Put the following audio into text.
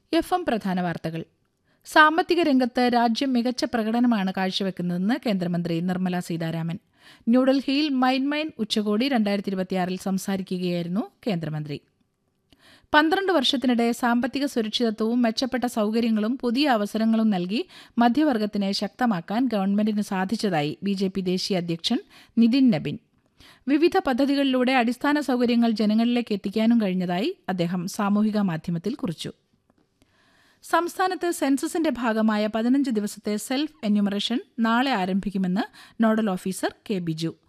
F M പ്രധാന വാർത്തകൾ സാമ്പത്തിക രംഗത്ത് രാജ്യം മികച്ച പ്രകടനമാണ് കാഴ്ചവെക്കുന്നതെന്ന് കേന്ദ്രമന്ത്രി നിർമ്മല സീതാരാമൻ ന്യൂഡൽഹിയിൽ മൈൻഡ് മൈൻ ഉച്ചകോടി രണ്ടായിരത്തി ഇരുപത്തിയാറിൽ സംസാരിക്കുകയായിരുന്നു കേന്ദ്രമന്ത്രി പന്ത്രണ്ട് വർഷത്തിനിടെ സാമ്പത്തിക സുരക്ഷിതത്വവും മെച്ചപ്പെട്ട സൌകര്യങ്ങളും പുതിയ അവസരങ്ങളും നൽകി മധ്യവർഗത്തിനെ ശക്തമാക്കാൻ ഗവൺമെന്റിന് സാധിച്ചതായി ബി ജെ പി ദേശീയ അധ്യക്ഷൻ നിതിൻ നബിൻ വിവിധ പദ്ധതികളിലൂടെ അടിസ്ഥാന സൌകര്യങ്ങൾ ജനങ്ങളിലേക്ക് എത്തിക്കാനും കഴിഞ്ഞതായി അദ്ദേഹം സാമൂഹിക മാധ്യമത്തിൽ കുറിച്ചു സംസ്ഥാനത്ത് സെൻസസിന്റെ ഭാഗമായ പതിനഞ്ച് ദിവസത്തെ സെൽഫ് എന്യൂമറേഷൻ നാളെ ആരംഭിക്കുമെന്ന് നോഡൽ ഓഫീസർ കെ ബിജു